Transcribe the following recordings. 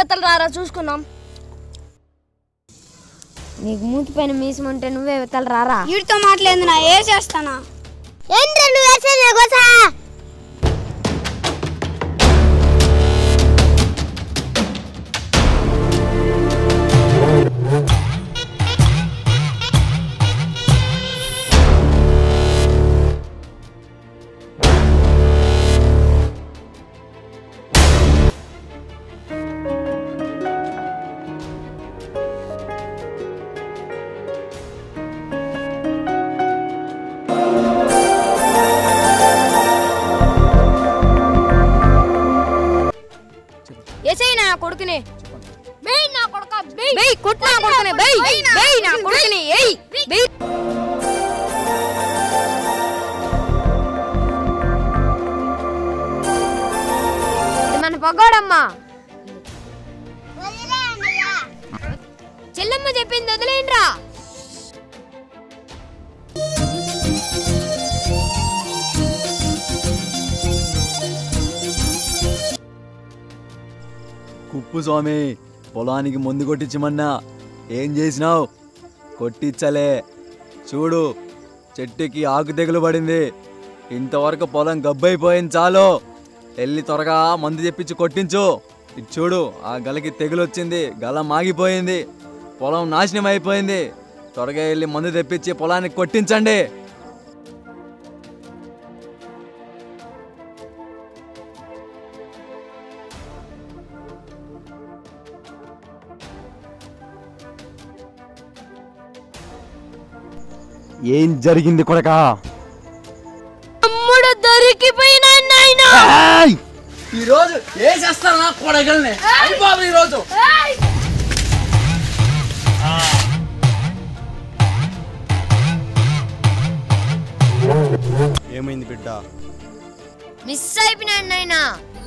ఇవతలు రారా చూసుకుందాం నీకు మూతి పైన మీసం ఉంటే నువ్వే ఇవతల రారా వీడితో మాట్లాడింది నా ఏ చేస్తానా ఏంట్రా నువ్వు వేసేది గోసా ఎసై నా కొడుకుని బేయ్ నా కొడుక బేయ్ బేయ్ కొట్టు నా కొడుకుని బేయ్ బేయ్ నా కొడుకుని ఏయ్ బేయ్ ఇది మన పగోడమ్మా చెల్లమ్మ చెప్పింది వదిలేండ్రా కుప్పు స్వామి పొలానికి మందు కొట్టించమన్నా ఏం చేసినావు కొట్టించలే చూడు చెట్టుకి ఆకు తెగులు పడింది ఇంతవరకు పొలం గబ్బైపోయింది చాలు వెళ్ళి త్వరగా మందు తెప్పించి కొట్టించు ఇది చూడు ఆ గలకి తెగులు వచ్చింది గల మాగిపోయింది పొలం నాశనం అయిపోయింది త్వరగా వెళ్ళి మందు తెప్పించి పొలానికి కొట్టించండి ఏం జరిగింది కొడకా తమ్ముడు దొరికిపోయినా నాయనా ఈరోజు ఏం చేస్తాను నా కొడగల్ని అయిపోదు ఈరోజు ఏమైంది బిడ్డ మిస్ అయిపోయినాడు నాయనా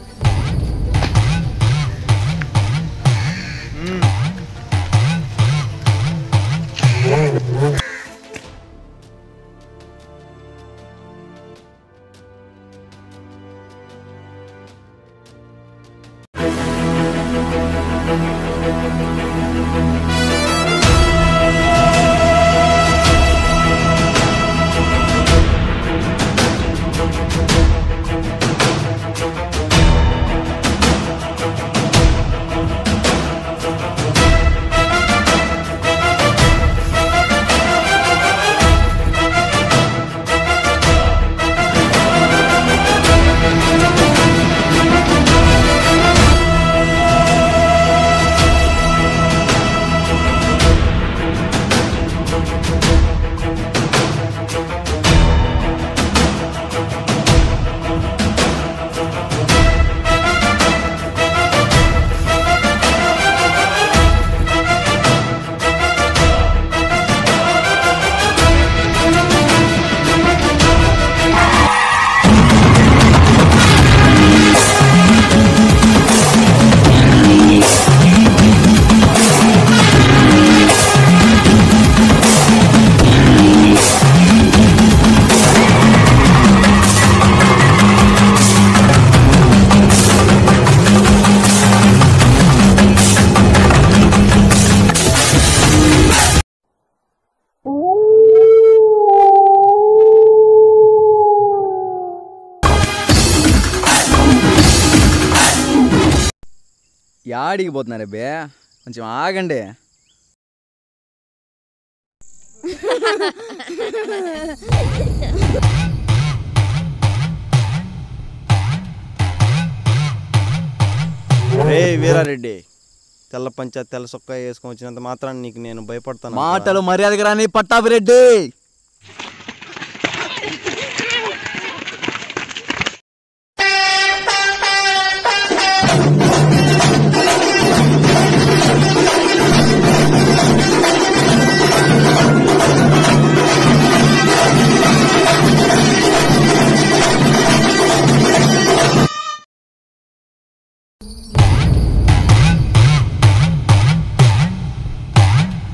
యాడికి పోతున్నారు బే కొంచెం ఆగండి రే వీరారెడ్డి తెల్ల పంచ తెల్ల సొక్క వేసుకొని వచ్చినంత మాత్రాన్ని నీకు నేను భయపడతాను మాటలు మర్యాదకి రాని పట్టాభిరెడ్డి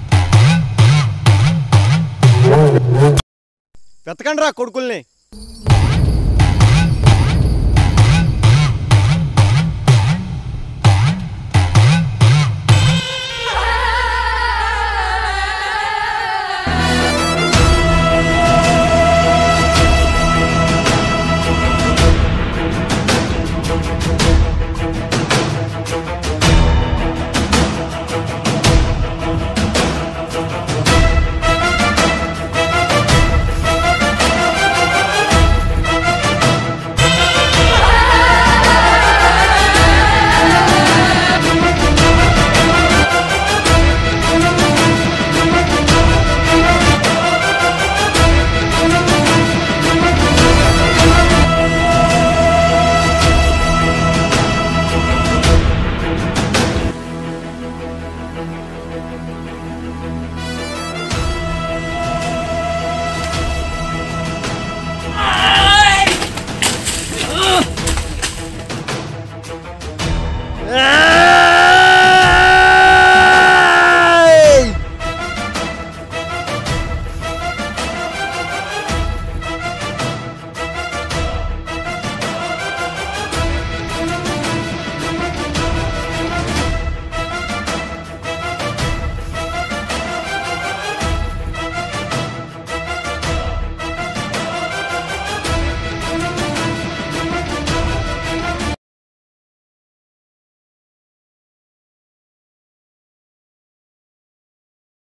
వెతకండి రా కొడుకుల్ని